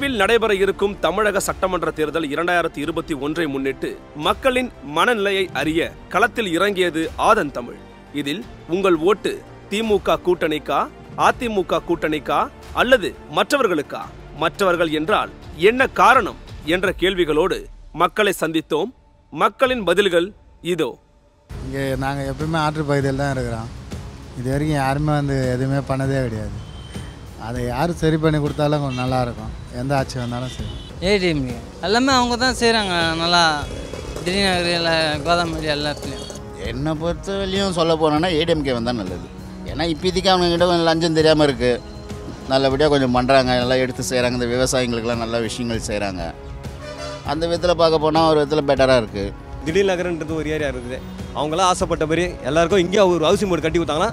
விரைவில் நடைபெற இருக்கும் தமிழக சட்டமன்ற தேர்தல் இரண்டாயிரத்தி இருபத்தி ஒன்றை முன்னிட்டு மக்களின் மனநிலையை அறிய களத்தில் இறங்கியது ஆதன் தமிழ் இதில் உங்கள் ஓட்டு திமுக கூட்டணிக்கா அதிமுக கூட்டணிக்கா அல்லது மற்றவர்களுக்கா மற்றவர்கள் என்றால் என்ன காரணம் என்ற கேள்விகளோடு மக்களை சந்தித்தோம் மக்களின் பதில்கள் இதோ இங்கே நாங்கள் எப்பயுமே ஆற்று பகுதியில் தான் இருக்கிறோம் இது வரைக்கும் யாருமே வந்து எதுவுமே பண்ணதே கிடையாது அதை யார் சரி பண்ணி கொடுத்தாலும் கொஞ்சம் நல்லாயிருக்கும் எந்த ஆட்சி வந்தாலும் சரி ஏடிஎம்கே எல்லாமே அவங்க தான் செய்கிறாங்க நல்லா திடீர்நகரில் கோதாமரி எல்லாத்துலேயும் என்னை பொறுத்த வரையும் சொல்ல போனோன்னா ஏடிஎம்கே வந்தால் நல்லது ஏன்னா இப்போதைக்கு அவங்ககிட்ட கொஞ்சம் லஞ்சம் தெரியாமல் இருக்குது நல்லபடியாக கொஞ்சம் பண்ணுறாங்க நல்லா எடுத்து செய்கிறாங்க இந்த விவசாயிகளுக்கெல்லாம் நல்ல விஷயங்கள் செய்கிறாங்க அந்த விதத்தில் பார்க்க போனால் ஒரு விதத்தில் பெட்டராக இருக்குது திடீர் நகரன்றது ஒரு ஏரியா இருக்குது அவங்களாம் ஆசைப்பட்டபடி எல்லாருக்கும் இங்கே ஒரு ஹவுசிங் போர்டு கட்டி கொடுத்தாங்கன்னா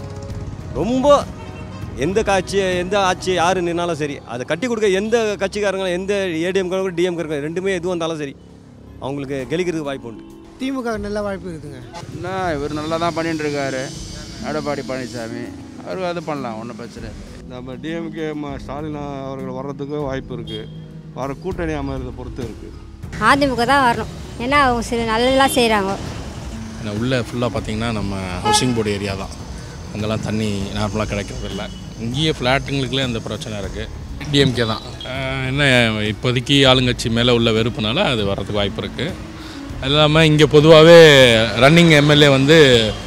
ரொம்ப எந்த காட்சி எந்த ஆட்சி யார் நின்னாலும் சரி அதை கட்டி கொடுக்க எந்த கட்சிக்காரங்க எந்த ஏடிஎம் டிஎம் ரெண்டுமே எது வந்தாலும் சரி அவங்களுக்கு கெலிக்கிறதுக்கு வாய்ப்பு உண்டு திமுக நல்ல வாய்ப்பு இருக்குங்க என்ன இவர் நல்லா தான் பண்ணிட்டு இருக்காரு எடப்பாடி பழனிசாமி அவருக்கு அது பண்ணலாம் ஒன்றும் பிரச்சனை இல்லை. நம்ம டிஎம்கே ஸ்டாலின் அவர்கள் வர்றதுக்கு வாய்ப்பு இருக்குது வர கூட்டணி அமைறதை பொறுத்து இருக்குது அதிமுக தான் வரணும் ஏன்னா அவங்க சில நல்லதெல்லாம் செய்கிறாங்க ஏன்னா உள்ளே ஃபுல்லாக பார்த்தீங்கன்னா நம்ம ஹவுசிங் போர்டு ஏரியா தான் அங்கெல்லாம் தண்ணி நார்மலாக கிடைக்கிறது இல்லை இங்கேயே ஃப்ளாட்டுங்களுக்குள்ளே அந்த பிரச்சனை இருக்குது டிஎம்கே தான் ஆஹ் என்ன இப்போதைக்கு ஆளுங்கட்சி மேலே உள்ள வெறுப்புனால அது வர்றதுக்கு வாய்ப்பு இருக்குது அது இல்லாமல் இங்கே பொதுவாகவே ரன்னிங் எம்எல்ஏ வந்து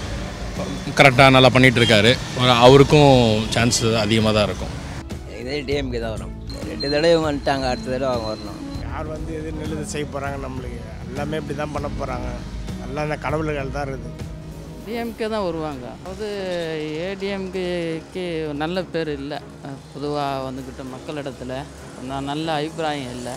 கரெக்டாக நல்லா பண்ணிகிட்டு இருக்காரு அவருக்கும் சான்ஸ் அதிகமாக தான் இருக்கும் இதே டிஎம்கே தான் வரும் ரெண்டு தடவை வந்துட்டாங்க அடுத்த தடவை அவங்க வரணும் யார் வந்து எது நல்லது செய்ய போகிறாங்க நம்மளுக்கு எல்லாமே இப்படி தான் பண்ண போகிறாங்க எல்லாம் இந்த கடவுள்கள் தான் இருக்குது டிஎம்கே தான் வருவாங்க அதாவது ஏடிஎம்கேக்கு நல்ல பேர் இல்லை பொதுவாக வந்துக்கிட்ட மக்களிடத்துல நான் நல்ல அபிப்பிராயம் இல்லை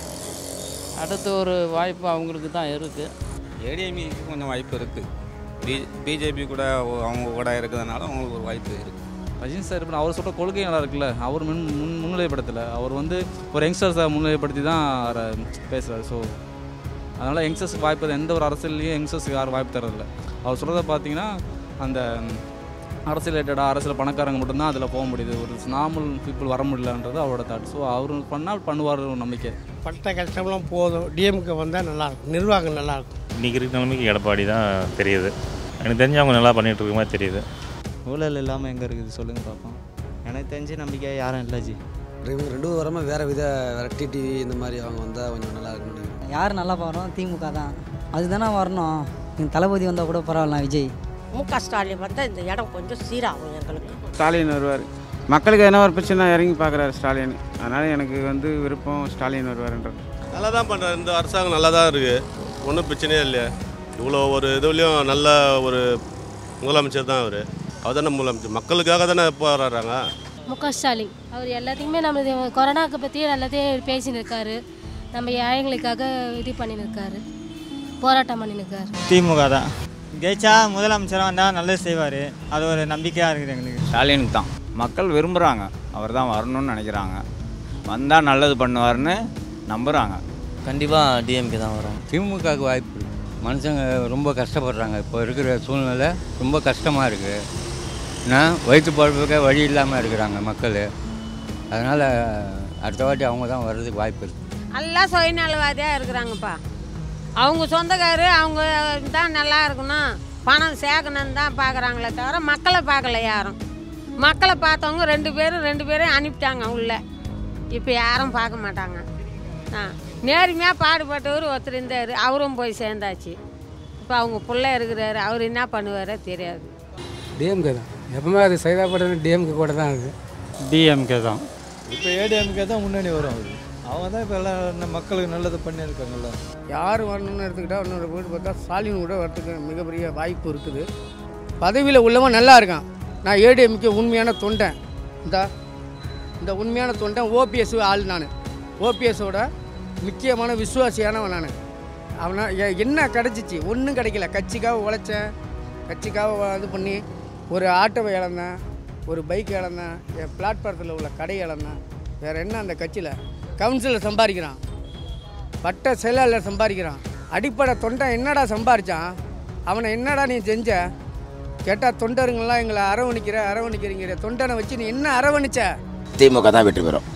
அடுத்த ஒரு வாய்ப்பு அவங்களுக்கு தான் இருக்குது ஏடிஎம்கேக்கு கொஞ்சம் வாய்ப்பு இருக்குது பி பிஜேபி கூட அவங்க கூட இருக்கிறதுனால அவங்களுக்கு ஒரு வாய்ப்பு இருக்குது ரஜினி சார் இப்போ அவர் சொல்கிற கொள்கை நல்லா இருக்குல்ல அவர் முன் முன் முன்னிலைப்படுத்தலை அவர் வந்து ஒரு யங்ஸ்டர்ஸை முன்னிலைப்படுத்தி தான் அவரை பேசுகிறார் ஸோ அதனால் யங்ஸ்டர்ஸுக்கு வாய்ப்பு எந்த ஒரு அரசியல்லையும் யங்ஸ்டர்ஸுக்கு யாரும் வாய்ப்பு தரதில்ல அவர் சொல்கிறத பார்த்தீங்கன்னா அந்த அரசியல் ரிலேட்டடாக அரசியல் பணக்காரங்க மட்டும்தான் அதில் போக முடியுது ஒரு நார்மல் பீப்புள் வர முடியலன்றது அவரோட தாட் ஸோ அவர் பண்ணால் பண்ணுவார் ஒரு நம்பிக்கை பட்ட கஷ்டம்லாம் போதும் டிஎம்கே வந்தால் நல்லாயிருக்கும் நிர்வாகம் நல்லாயிருக்கும் இன்றைக்கி இருக்கிற நிலைமைக்கு எடப்பாடி தான் தெரியுது எனக்கு தெரிஞ்சு அவங்க நல்லா பண்ணிகிட்டு இருக்க மாதிரி தெரியுது ஊழல் இல்லாமல் எங்கே இருக்குது சொல்லுங்கள் பார்ப்போம் எனக்கு தெரிஞ்சு நம்பிக்கை யாரும் இல்லை ஜி இவங்க ரெண்டு வாரமாக வேறு வித வேறு டிடிவி இந்த மாதிரி அவங்க வந்தால் கொஞ்சம் நல்லா இருக்கும்னு நினைக்கிறேன் யார் நல்லா வரும் திமுக தான் அதுதானே வரணும் எங்கள் தளபதி வந்தால் கூட பரவாயில்ல விஜய் மு க ஸ்டாலின் வந்தால் இந்த இடம் கொஞ்சம் சீராகும் எங்களுக்கு ஸ்டாலின் வருவார் மக்களுக்கு என்ன ஒரு பிரச்சனை இறங்கி பார்க்குறாரு ஸ்டாலின் அதனால் எனக்கு வந்து விருப்பம் ஸ்டாலின் வருவார்ன்றது நல்லா தான் பண்ணுறாரு இந்த அரசாங்கம் நல்லா தான் இருக்குது ஒன்றும் பிரச்சனையே இல்லையா இவ்வளோ ஒரு இதுலேயும் நல்ல ஒரு முதலமைச்சர் தான் அவர் அவர் தானே முதலமைச்சர் மக்களுக்காக தானே போராடுறாங்க மு க ஸ்டாலின் அவர் எல்லாத்தையுமே நம்ம இது கொரோனாக்கு பற்றியே எல்லாத்தையும் பேசின்னு இருக்காரு நம்ம ஏழைங்களுக்காக இது பண்ணின்னு இருக்காரு போராட்டம் பண்ணின்னு இருக்காரு திமுக தான் ஜெயிச்சா முதலமைச்சராக வந்தால் நல்லது செய்வார் அது ஒரு நம்பிக்கையாக இருக்குது எங்களுக்கு ஸ்டாலினுக்கு தான் மக்கள் விரும்புகிறாங்க அவர் தான் வரணும்னு நினைக்கிறாங்க வந்தால் நல்லது பண்ணுவார்னு நம்புகிறாங்க கண்டிப்பாக டிஎம்கே தான் வரும் திமுகவுக்கு வாய்ப்பு இருக்கு மனுஷங்க ரொம்ப கஷ்டப்படுறாங்க இப்போ இருக்கிற சூழ்நிலை ரொம்ப கஷ்டமாக இருக்குது ஏன்னா வயிற்று பழப்புக்க வழி இல்லாமல் இருக்கிறாங்க மக்கள் அதனால் அடுத்த வாட்டி அவங்க தான் வர்றதுக்கு வாய்ப்பு இருக்குது எல்லாம் சுயநலவாதியாக இருக்கிறாங்கப்பா அவங்க சொந்தக்காரு அவங்க தான் நல்லா இருக்கணும் பணம் சேர்க்கணும்னு தான் பார்க்குறாங்களே தவிர மக்களை பார்க்கல யாரும் மக்களை பார்த்தவங்க ரெண்டு பேரும் ரெண்டு பேரையும் அனுப்பிட்டாங்க உள்ள இப்போ யாரும் பார்க்க மாட்டாங்க ஆ நேர்மையாக பாடுபட்டவர் ஒருத்தர் இருந்தார் அவரும் போய் சேர்ந்தாச்சு இப்போ அவங்க பிள்ளை இருக்கிறாரு அவர் என்ன பண்ணுவாரோ தெரியாது டிஎம்கே தான் எப்பவுமே அது சைதாப்பட்ட டிஎம்கே கூட தான் அது டிஎம்கே தான் இப்போ ஏடிஎம்கே தான் முன்னணி வரும் அது அவங்க தான் இப்போ எல்லாம் நம்ம மக்களுக்கு நல்லது பண்ணியிருக்காங்கல்ல யார் வரணும்னு எடுத்துக்கிட்டால் இன்னொரு வீடு பார்த்தா ஸ்டாலின் கூட வரதுக்கு மிகப்பெரிய வாய்ப்பு இருக்குது பதவியில் உள்ளவன் நல்லா இருக்கான் நான் ஏடிஎம்கே உண்மையான தொண்டன் இந்த இந்த உண்மையான தொண்டன் ஓபிஎஸ் ஆள் நான் ஓபிஎஸோட முக்கியமான விசுவாசியானவன் நான் அவனை எ- என்ன கிடச்சிச்சு ஒன்றும் கிடைக்கல கட்சிக்காக உழைச்சேன் கட்சிக்காக இது பண்ணி ஒரு ஆட்டோவை இழந்தேன் ஒரு பைக் இழந்தேன் என் பிளாட்பாரத்தில் உள்ள கடை இழந்தேன் வேறு என்ன அந்த கட்சியில் கவுன்சிலர் சம்பாதிக்கிறான் பட்ட செயலாளர் சம்பாதிக்கிறான் அடிப்படை தொண்டை என்னடா சம்பாரிச்சான் அவனை என்னடா நீ செஞ்ச கேட்டால் தொண்டருங்கெல்லாம் எங்களை அரவணைக்கிற அரவணைக்கிறீங்கிற தொண்டனை வச்சு நீ என்ன அரவணைச்ச திமுக தான் வெற்றி பெறும்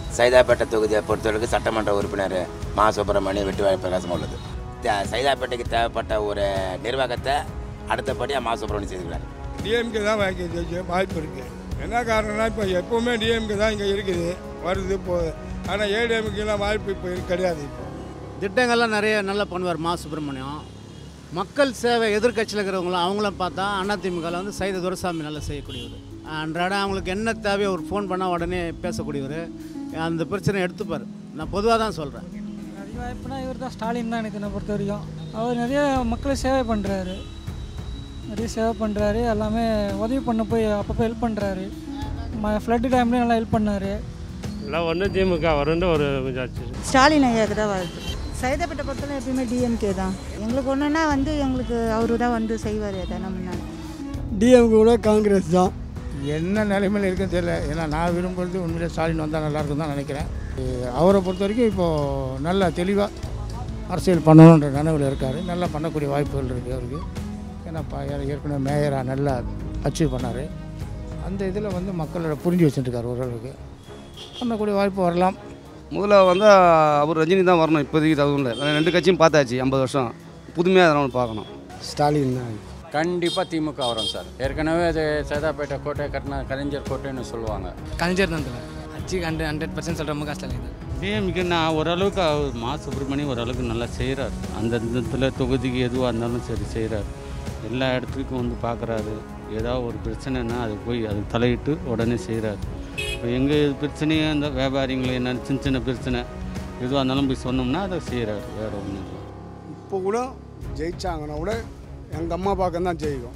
சைதாப்பேட்டை தொகுதியை பொறுத்தவரைக்கும் சட்டமன்ற உறுப்பினர் மா சுப்பிரமணியம் வெற்றிவாய் பிரகாசம் உள்ளது தே- சைதாப்பேட்டைக்கு தேவைப்பட்ட ஒரு நிர்வாகத்தை அடுத்தபடியாக மா சுப்பிரமணியம் செய்துக்கிறார் டிஎம்கே தான் வாங்கி ஜெயிக்க வாய்ப்பு இருக்குது என்ன காரணம்னா இப்போ எப்போவுமே டிஎம்கே தான் இங்கே இருக்குது வருது போகுது ஆனால் ஏடிஎம்கேலாம் வாய்ப்பு இப்போ கிடையாது இப்போ திட்டங்கள்லாம் நிறைய நல்லா பண்ணுவார் மா சுப்பிரமணியம் மக்கள் சேவை எதிர்க்கட்சியில் இருக்கிறவங்களும் அவங்களும் பார்த்தா அதிமுகவில் வந்து சைத துரசாமி நல்லா செய்யக்கூடியவர் அன்றாடம் அவங்களுக்கு என்ன தேவையோ ஒரு ஃபோன் பண்ணால் உடனே பேசக்கூடியவர் அந்த பிரச்சனை எடுத்துப்பார் நான் பொதுவாக தான் சொல்கிறேன் நிறைய வாய்ப்புனா இவர் தான் ஸ்டாலின் தான் எனக்கு என்னை பொறுத்த வரைக்கும் அவர் நிறைய மக்களை சேவை பண்ணுறாரு நிறைய சேவை பண்ணுறாரு எல்லாமே உதவி பண்ண போய் அப்பப்போ ஹெல்ப் பண்ணுறாரு ஃப்ளட்டு டைம்லேயும் நல்லா ஹெல்ப் பண்ணார் எல்லாம் ஒன்று திமுக வரும்னு ஒரு கொஞ்சம் ஆச்சு ஸ்டாலின் ஐயாவுக்கு தான் வாழ்த்து சைதாப்பேட்டை பொறுத்தவரை எப்பயுமே டிஎம்கே தான் எங்களுக்கு ஒன்றுனா வந்து எங்களுக்கு அவரு தான் வந்து செய்வார் எதனா முன்னாடி டிஎம்கே கூட காங்கிரஸ் தான் என்ன நிலைமையில் இருக்குன்னு தெரியல ஏன்னா நான் விரும்புறது உண்மையிலே ஸ்டாலின் வந்தால் நல்லா இருக்கும் தான் நினைக்கிறேன் அஹ் அவரை பொறுத்த வரைக்கும் இப்போது நல்லா தெளிவாக அரசியல் பண்ணணுன்ற நினைவில் இருக்கார் நல்லா பண்ணக்கூடிய வாய்ப்புகள் இருக்குது அவருக்கு ஏன்னா ப- ஏ- ஏற்கனவே மேயராக நல்லா அச்சீவ் பண்ணார் அந்த இதில் வந்து மக்களோட புரிஞ்சு வச்சுட்டுருக்கார் ஓரளவுக்கு பண்ணக்கூடிய வாய்ப்பு வரலாம் முதல்ல வந்து அவர் ரஜினி தான் வரணும் இப்போதைக்கு தகுந்த ரெண்டு கட்சியும் பார்த்தாச்சு ஐம்பது வருஷம் புதுமையாக அதனால் பார்க்கணும் ஸ்டாலின் தான் கண்டிப்பாக திமுக வரும் சார் ஏற்கனவே அது சேதாப்பேட்டை கோட்டை கட்டின கலைஞர் கோட்டைன்னு சொல்லுவாங்க கலைஞர் தான் தலை அச்சு ஹண்ட்ரட் ஹண்ட்ரட் பர்சன்ட் சொல்கிற முக ஸ்டாலின் தான் டிஎம்கே நான் ஓரளவுக்கு அவர் மா சுப்பிரமணியம் ஓரளவுக்கு நல்லா செய்கிறார் அந்த இடத்துல தொகுதிக்கு எதுவாக இருந்தாலும் சரி செய்கிறார் எல்லா இடத்துக்கும் வந்து பார்க்குறாரு ஏதாவது ஒரு பிரச்சனைனா அது போய் அது தலையிட்டு உடனே செய்கிறார் இப்போ எங்கள் பிரச்சனையே அந்த வியாபாரிங்களை என்ன சின்ன சின்ன பிரச்சனை எதுவாக இருந்தாலும் போய் சொன்னோம்னா அதை செய்கிறார் வேறு ஒன்றும் இல்லை இப்போ கூட ஜெயிச்சாங்கன்னா கூட எங்கள் அம்மா பக்கம் தான் ஜெயிக்கும்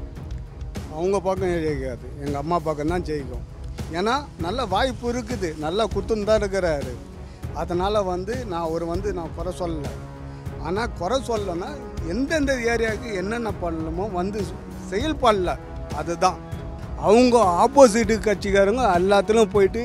அவங்க பக்கம் ஜெயிக்காது எங்கள் அம்மா பக்கம் தான் ஜெயிக்கும் ஏன்னா நல்ல வாய்ப்பு இருக்குது நல்லா குத்துன்னு தான் இருக்கிறாரு அதனால் வந்து நான் ஒரு வந்து நான் குறை சொல்லலை ஆனால் குறை சொல்லலைன்னா எந்தெந்த ஏரியாவுக்கு என்னென்ன பண்ணணுமோ வந்து செயல்படல அதுதான் அவங்க ஆப்போசிட்டு கட்சிக்காரங்க எல்லாத்துலேயும் போயிட்டு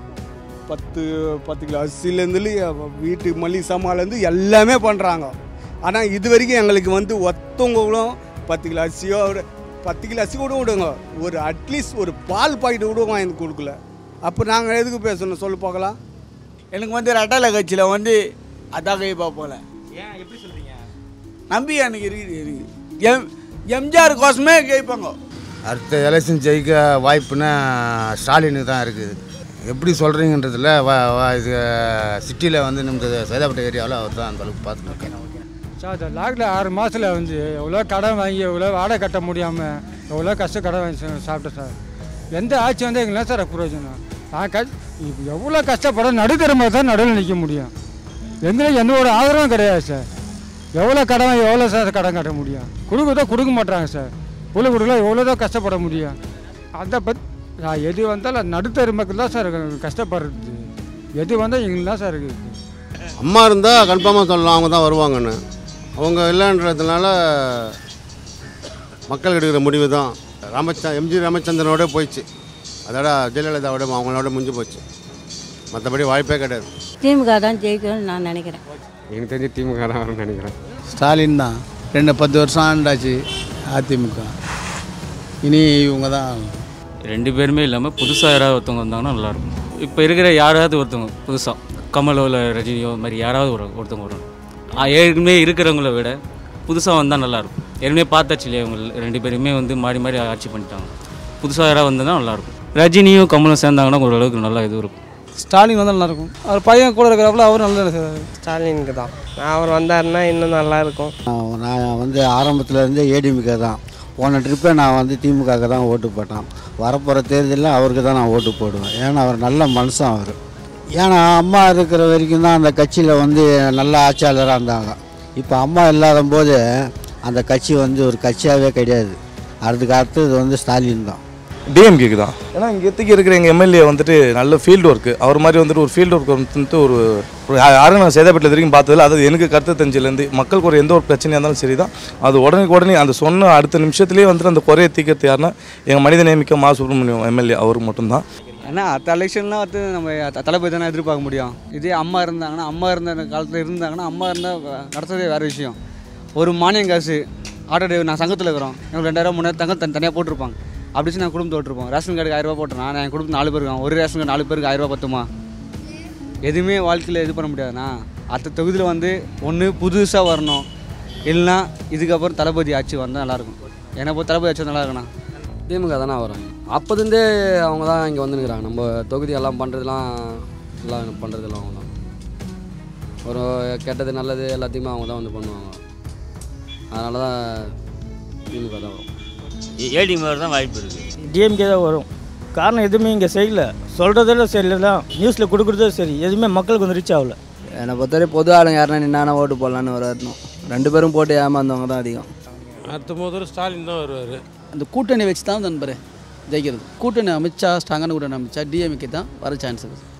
பத்து பத்து கிலோ அரிசிலேருந்து வீட்டு மளிகை சாமான்லேருந்து எல்லாமே பண்ணுறாங்க ஆனால் இது வரைக்கும் எங்களுக்கு வந்து ஒத்தவங்களும் பத்து கிலோ அரிசியோ ஒரு பத்து கிலோ அரிசி கூட விடுங்க ஒரு அட்லீஸ்ட் ஒரு பால் பாக்கெட் கூட வாங்கி கொடுக்கல அப்போ நாங்கள் எதுக்கு பேசணும் சொல்லு பார்க்கலாம் எனக்கு வந்து ரெட்டலை கட்சியில் வந்து அதான் கைப்பா போல ஏன் எப்படி சொல்றீங்க நம்பிக்கை எனக்கு இருக்குது இருக்குது எம் எம்ஜிஆர் கோசமே கேட்பாங்க அடுத்த எலெக்ஷன் ஜெயிக்க வாய்ப்புனா ஸ்டாலினுக்கு தான் இருக்குது எப்படி சொல்கிறீங்கன்றதுல வா வா இது சிட்டியில் வந்து நம்ம சைதாப்பேட்டை ஏரியாவில் அவர் தான் அந்த அளவுக்கு பார்த்துட்டு இருக்கேன் சார் இந்த லாக்ல ஆறு மாதத்தில் வந்து எவ்வளோ கடன் வாங்கி எவ்வளோ வாடகை கட்ட முடியாமல் எவ்வளோ கஷ்ட கடன் வாங்கி சா- சாப்பிட்டேன் சார் எந்த ஆட்சி வந்து எங்களுக்கு சார் பிரயோஜனம் நான் க இப்போ எவ்வளோ கஷ்டப்பட நடுத்தரமாக தான் நடுவில் நிற்க முடியும் எங்களுக்கு எந்த ஒரு ஆதரவும் கிடையாது சார் எவ்வளோ கடன் வாங்கி எவ்வளோ சார் கடன் கட்ட முடியும் கொடுக்கறதோ கொடுக்க மாட்டாங்க சார் புள்ள கொடுக்கல எவ்வளோ தான் கஷ்டப்பட முடியும் அதை பத் நான் எது வந்தாலும் நடுத்தர மக்கள் தான் சார் கஷ்டப்படுறது எது வந்தால் எங்களுக்கு தான் சார் இருக்குது அம்மா இருந்தால் கன்ஃபார்மாக சொல்லலாம் அவங்க தான் வருவாங்கன்னு அவங்க இல்லைன்றதுனால மக்கள் எடுக்கிற முடிவு தான் ராமச்ச எம்ஜி ராமச்சந்திரனோட போயிடுச்சு அதோட ஜெயலலிதாவோட அவங்களோட முடிஞ்சு போச்சு மற்றபடி வாய்ப்பே கிடையாது திமுக தான் ஜெயிக்கும்னு நான் நினைக்கிறேன் எனக்கு தெரிஞ்சு திமுக தான் வரும்னு நினைக்கிறேன் ஸ்டாலின் தான் ரெண்டு பத்து வருஷம் ஆண்டாச்சு அதிமுக இனி இவங்க தான் ரெண்டு பேருமே இல்லாமல் புதுசாக யாராவது ஒருத்தவங்க வந்தாங்கன்னா நல்லாயிருக்கும் இப்போ இருக்கிற யாராவது ஒருத்தவங்க புதுசாக கமலோ இல்லை ரஜினியோ இது மாதிரி யாராவது ஒரு ஒருத்தவங்க வரணும் ஆ, ஏற்கனவே இருக்கிறவங்கள விட புதுசாக வந்தால் நல்லாயிருக்கும் ஏற்கனவே பார்த்தாச்சு இல்லையா அவங்க ரெண்டு பேருமே வந்து மாறி மாறி ஆட்சி பண்ணிட்டாங்க புதுசாக யாராவது வந்தால் நல்லாயிருக்கும் ரஜினியும் கமலும் சேர்ந்தாங்கன்னா ஓரளவுக்கு நல்லா இது இருக்கும் ஸ்டாலின் வந்தால் நல்லாயிருக்கும் அவர் பையன் கூட இருக்கிறப்பல அவரும் நல்லா ஸ்டாலினுக்கு தான் அவர் வந்தாருன்னா இன்னும் நல்லா இருக்கும் நான் வந்து ஆரம்பத்தில் இருந்தே ஏடிஎம்கே தான் போன ட்ரிப்பே நான் வந்து திமுகவுக்கு தான் ஓட்டு போட்டேன் வரப்போகிற தேர்தலில் அவருக்கு தான் நான் ஓட்டு போடுவேன் ஏன்னா அவர் நல்ல மனுஷன் அவர் ஏன்னா அம்மா இருக்கிற வரைக்கும் தான் அந்த கட்சியில் வந்து நல்ல ஆட்சியாளராக இருந்தாங்க இப்போ அம்மா இல்லாத போது அந்த கட்சி வந்து ஒரு கட்சியாகவே கிடையாது அதுக்கு அடுத்தது வந்து ஸ்டாலின் தான் டிஎம்கேக்கு தான் ஏன்னா இங்கே எத்துக்கு இருக்கிற எங்கள் எம்எல்ஏ வந்துட்டு நல்ல ஃபீல்டு ஒர்க்கு அவர் மாதிரி வந்துட்டு ஒரு ஃபீல்டு ஒர்க் வந்துட்டு ஒரு ஒரு யா- யாரும் நான் சேதாப்பேட்டில் வரைக்கும் பார்த்ததில்ல அதாவது எனக்கு கருத்து தெரிஞ்சிலேருந்து மக்களுக்கு ஒரு எந்த ஒரு பிரச்சனையாக இருந்தாலும் சரி தான் அது உடனே உடனே அந்த சொன்ன அடுத்த நிமிஷத்துலேயே வந்துட்டு அந்த குறையை தீர்க்கறது யாருன்னா எங்கள் மனித நேமிக்க மா சுப்பிரமணியம் எம்எல்ஏ அவருக்கு மட்டும்தான் ஏன்னா அடுத்த எலெக்ஷன்லாம் வந்து நம்ம த- தளபதி தானே எதிர்பார்க்க முடியும் இதே அம்மா இருந்தாங்கன்னா அம்மா இருந்த காலத்தில் இருந்தாங்கன்னா அம்மா இருந்தால் நடத்துறதே வேறு விஷயம் ஒரு மானியம் காசு ஆட்டோ டிரைவர் நான் சங்கத்தில் இருக்கிறோம் எனக்கு ரெண்டாயிரம் மூணாயிரம் தங்க தனி தனியாக போட்டிருப்பாங்க அப்படி நான் குடும்பத்தை ஓட்டிருப்போம் ரேஷன் கார்டுக்கு ஆயிரம் ரூபாய் போட்டுருவேன் நான் என் குடும்பத்து நாலு பேர் இருக்காங்க ஒரு ரேஷன் கார்டு நாலு பேருக்கு ஆயிரம் ரூபாய் பத்துமா எதுவுமே வாழ்க்கையில் இது பண்ண முடியாதுண்ணா அடுத்த தொகுதியில் வந்து ஒன்று புதுசாக வரணும் இல்லைன்னா இதுக்கப்புறம் தளபதி ஆட்சி வந்தால் நல்லாயிருக்கும் எனக்கு பொறுத்த தளபதி ஆட்சி நல்லா இருக்குண்ணா திமுக தானே வரும் அப்போதுருந்தே அவங்க தான் இங்கே வந்துருக்குறாங்க நம்ம தொகுதி எல்லாம் பண்ணுறதுலாம் எல்லாம் பண்ணுறதுலாம் அவங்க தான் ஒரு கெட்டது நல்லது எல்லாத்தையுமே அவங்க தான் வந்து பண்ணுவாங்க அதனால தான் திமுக தான் வரும் ஏடிஎம் தான் வாய்ப்பு இருக்குது டிஎம்கே தான் வரும் காரணம் எதுவுமே இங்கே செய்யல சொல்கிறதில்ல சரியில்லை நியூஸில் கொடுக்குறதும் சரி எதுவுமே மக்களுக்கு வந்து ரீச் ஆகல என்னை பொறுத்தவரை பொது ஆளுங்க யாருன்னா நின்னா ஓட்டு போடலான்னு வரணும் ரெண்டு பேரும் போட்டு ஏமாந்தவங்க தான் அதிகம் அடுத்த முதல்ல ஸ்டாலின் தான் வருவார் அந்த கூட்டணி வச்சு தான் நண்பரே ஜெயிக்கிறது கூட்டணி அமைச்சா ஸ்ட்ராங்கான கூட்டணி அமைச்சா டிஎம்கே தான் வர சான்ஸ் இருக்குது